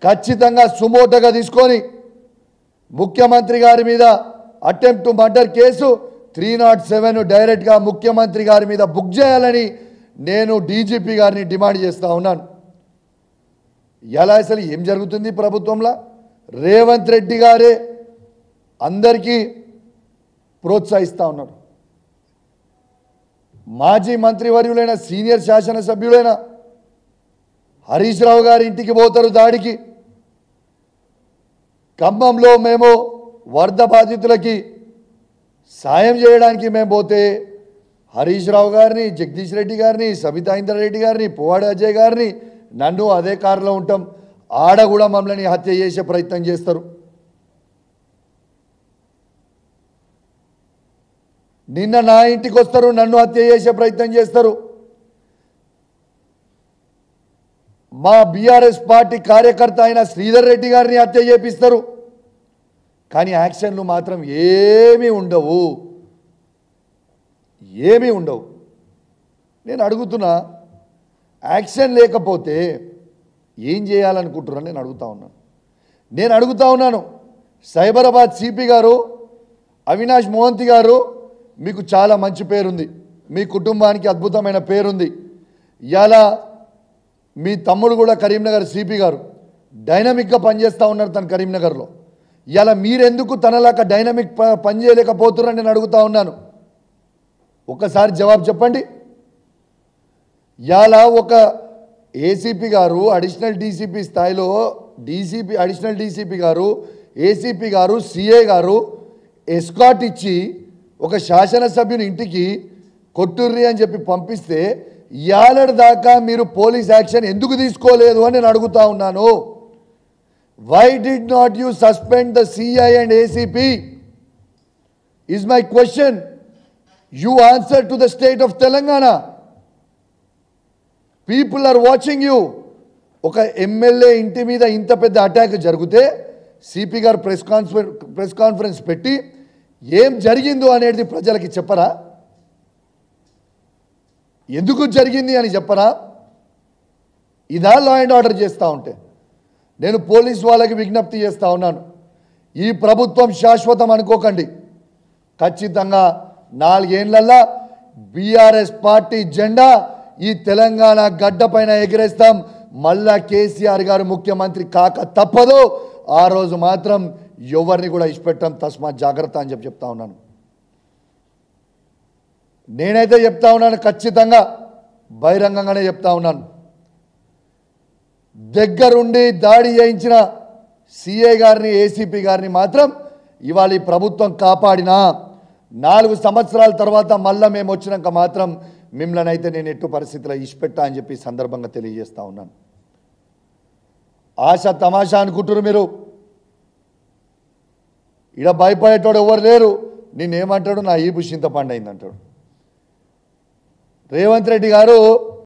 ఖచ్చితంగా సుమోటగా తీసుకొని ముఖ్యమంత్రి గారి మీద attempt to murder case three not seven డైరెక్ట్గా ముఖ్యమంత్రి గారి మీద బుక్ చేయాలని నేను డీజీపీ గారిని డిమాండ్ చేస్తూ ఉన్నాను ఎలా అసలు ఏం జరుగుతుంది ప్రభుత్వంలో రేవంత్ రెడ్డి గారే అందరికీ ప్రోత్సహిస్తూ ఉన్నాడు మాజీ మంత్రివర్యులైన సీనియర్ శాసనసభ్యులైన హరీష్ రావు గారి ఇంటికి పోతారు దాడికి ఖమ్మంలో మేము వరద బాధితులకి సాయం చేయడానికి మేము పోతే హరీష్ రావు గారిని జగదీష్ రెడ్డి గారిని సబితా ఇంద్రారెడ్డి గారిని పువ్వాడ అజయ్ గారిని నన్ను అదే కారులో ఉంటాం ఆడ కూడా మమ్మల్ని హత్య చేసే ప్రయత్నం చేస్తారు నిన్న నా ఇంటికి వస్తారు నన్ను హత్య చేసే ప్రయత్నం చేస్తారు మా బీఆర్ఎస్ పార్టీ కార్యకర్త అయిన శ్రీధర్ రెడ్డి గారిని హత్య చేపిస్తారు కానీ యాక్షన్లు మాత్రం ఏమీ ఉండవు ఏమీ ఉండవు నేను అడుగుతున్నా యాక్షన్ లేకపోతే ఏం చేయాలనుకుంటున్నారని నేను అడుగుతా ఉన్నాను నేను అడుగుతా ఉన్నాను సైబరాబాద్ సిపి గారు అవినాష్ మోహంతి గారు మీకు చాలా మంచి పేరుంది మీ కుటుంబానికి అద్భుతమైన పేరుంది ఇలా మీ తమ్ముడు కూడా కరీంనగర్ సిపి గారు డైనమిక్గా పనిచేస్తూ ఉన్నారు తను కరీంనగర్లో ఇలా మీరెందుకు తనలాగా డైనమిక్ ప- పని చేయలేకపోతున్నారని నేను అడుగుతా ఉన్నాను ఒక్కసారి జవాబు చెప్పండి ఇవాళ ఒక ఏసీపీ గారు అడిషనల్ డీసీపీ స్థాయిలో డీసీపీ అడిషనల్ డీసీపీ గారు ఏసీపీ గారు సిఏ గారు ఎస్కాట్ ఇచ్చి ఒక శాసనసభ్యుని ఇంటికి కొట్టుర్రి అని చెప్పి పంపిస్తే ఇయాలటి దాకా మీరు పోలీస్ యాక్షన్ ఎందుకు తీసుకోలేదు అని నేను అడుగుతా ఉన్నాను why did not you suspend the CI and ACP is my question you answer to the state of Telangana people are watching you ఒక ఎమ్మెల్యే ఇంటి మీద ఇంత పెద్ద అటాక్ జరిగితే సిపి గారు ప్రెస్ కాన్ఫరెన్స్ ప్రెస్ కాన్ఫరెన్స్ పెట్టి ఏం జరిగిందో అనేది ప్రజలకి చెప్పరా ఎందుకు జరిగింది అని చెప్పరా ఇదా లా అండ్ ఆర్డర్ చేస్తూ ఉంటే నేను పోలీస్ వాళ్ళకి విజ్ఞప్తి చేస్తూ ఉన్నాను ఈ ప్రభుత్వం శాశ్వతం అనుకోకండి ఖచ్చితంగా నాలుగేళ్లల్లా బీఆర్ఎస్ పార్టీ జెండా ఈ తెలంగాణ గడ్డ పైన ఎగిరేస్తాం మళ్ళా కేసీఆర్ గారు ముఖ్యమంత్రి కాక తప్పదు ఆ రోజు మాత్రం ఎవరిని కూడా ఇష్టపెట్టాం తస్మాత్ జాగ్రత్త అని చెప్పి చెప్తా ఉన్నాను నేనైతే చెప్తా ఉన్నాను ఖచ్చితంగా బహిరంగంగానే చెప్తా ఉన్నాను దగ్గరుండి దాడి చేయించిన సిఏ గారిని ఏసీపీ గారిని మాత్రం ఇవాళ ఈ ప్రభుత్వం కాపాడినా నాలుగు సంవత్సరాల తర్వాత మళ్ళా మేము వచ్చినాక మాత్రం మిమ్మల్ని అయితే నేను ఎట్టు పరిస్థితిలో ఇష్టపెట్టా అని చెప్పి ఈ సందర్భంగా తెలియజేస్తా ఉన్నాను ఆశ తమాషా అనుకుంటున్నారు మీరు ఇడ భయపడేటోడు ఎవరు లేరు నేనేమంటాడు నా ఈపు చింతపండు అయిందంటాడు రేవంత్ రెడ్డి గారు